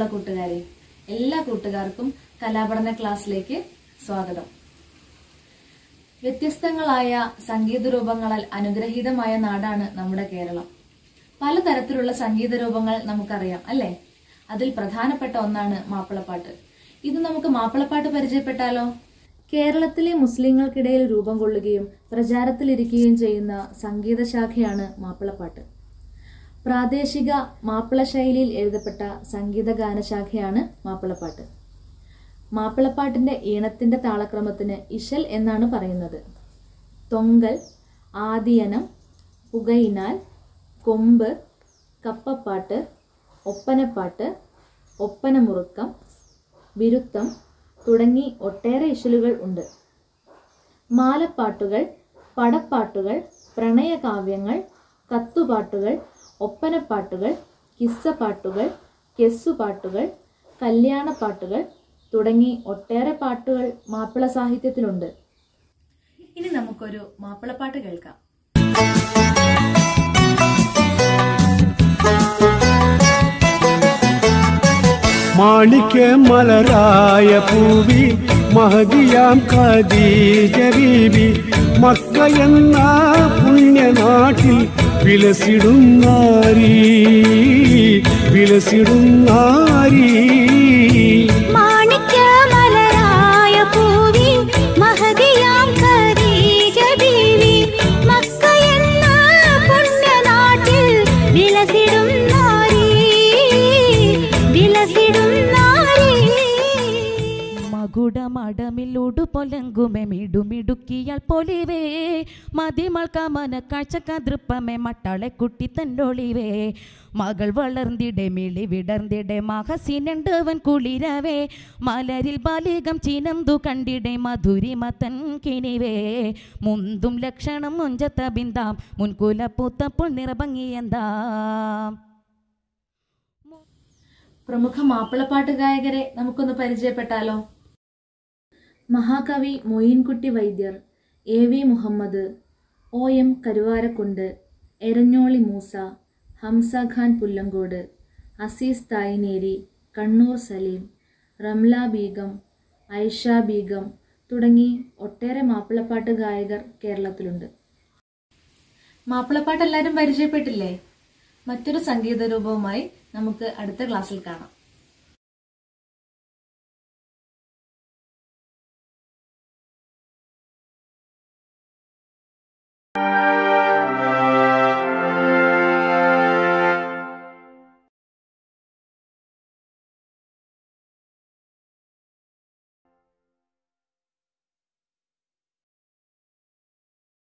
പ്രിയമുള്ള കൂട്ടുകാരെ എല്ലാ കൂട്ടുകാർക്കും കലാപഠന ക്ലാസ്സിലേക്ക് സ്വാഗതം വ്യത്യസ്തങ്ങളായ സംഗീത രൂപങ്ങളാൽ അനുഗ്രഹീതമായ നാടാണ് നമ്മുടെ കേരളം പലതരത്തിലുള്ള സംഗീത രൂപങ്ങൾ നമുക്കറിയാം അല്ലേ അതിൽ പ്രധാനപ്പെട്ട ഒന്നാണ് മാപ്പിളപ്പാട്ട് ഇത് നമുക്ക് മാപ്പിളപ്പാട്ട് പരിചയപ്പെട്ടാലോ കേരളത്തിലെ മുസ്ലിങ്ങൾക്കിടയിൽ രൂപം കൊള്ളുകയും പ്രചാരത്തിലിരിക്കുകയും ചെയ്യുന്ന സംഗീത ശാഖയാണ് മാപ്പിളപ്പാട്ട് പ്രാദേശിക മാപ്പിള ശൈലിയിൽ എഴുതപ്പെട്ട സംഗീത ഗാനശാഖയാണ് മാപ്പിളപ്പാട്ട് മാപ്പിളപ്പാട്ടിന്റെ ഈണത്തിന്റെ താളക്രമത്തിന് ഇശൽ എന്നാണ് പറയുന്നത് തൊങ്കൽ ആദിയനം പുകയിനാൽ കൊമ്പ് കപ്പപ്പാട്ട് ഒപ്പനപ്പാട്ട് ഒപ്പനമുറുക്കം വിരുത്തം തുടങ്ങി ഒട്ടേറെ ഇശലുകൾ ഉണ്ട് മാലപ്പാട്ടുകൾ പടപ്പാട്ടുകൾ പ്രണയകാവ്യങ്ങൾ കത്തുപാട്ടുകൾ ഒപ്പനപ്പാട്ടുകൾ കിസ്സപ്പാട്ടുകൾ കെസ്സുപാട്ടുകൾ കല്യാണപ്പാട്ടുകൾ തുടങ്ങി ഒട്ടേറെ പാട്ടുകൾ മാപ്പിള സാഹിത്യത്തിലുണ്ട് ഇനി നമുക്കൊരു മാപ്പിളപ്പാട്ട് കേൾക്കാം മാണിക്യ മലരായ പൂവി മഹദിയാം ഖദീജ ബീബി മക്ക എന്ന പുണ്യനാട്ടിൽ വിലസിടും നാരി വിലസിടും നാരി മാണിക്യമലരായ പൂവി മഹദിയാം ഖദീജ ബീവി മക്ക എന്ന പുണ്യനാട്ടിൽ വിലസിടും നാരി വിലസിടും നാരി മകുടമടമില്ലുടു പൊലങ്കുമെ മിടുമിടുക്കിയാൽ പൊലിവേ മതിമൾക്ക മന കാഴ്ചക്കതൃപ്പമേ മട്ടാളെ കുട്ടി തന്നൊളിവേ മകൾ വളർന്നിടെ മിളി വിടർന്നിടെ മഹസിനുണ്ടവൻ കുളിരവേ മലരിൽ ബാലികം ചിനന്തു കണ്ടിടെ മധുരിമ തൻ കിണിവേ മുന്തും ലക്ഷണം മുഞ്ചത്ത ബിന്ദാം മുൻകുല പൂത്തപ്പോൾ നിറഭംഗിയെന്താം പ്രമുഖ മാപ്പിളപ്പാട്ട് ഗായകരെ നമുക്കൊന്ന് പരിചയപ്പെട്ടാലോ മഹാകവി Moyinkutty Vaidyar A V Muhammad O M Karuvarakundu Eranholi Moosa Hamsa Khan Pullankode Azeez Thayineri Kannur Saleem Ramla Beegum Aysha Beegum തുടങ്ങി ഒട്ടേറെ മാപ്പിളപ്പാട്ട് ഗായകർ കേരളത്തിലുണ്ട് മാപ്പിളപ്പാട്ട് എല്ലാവരും പരിചയപ്പെട്ടില്ലേ മറ്റൊരു സംഗീത രൂപവുമായി നമുക്ക് അടുത്ത ക്ലാസ്സിൽ കാണാം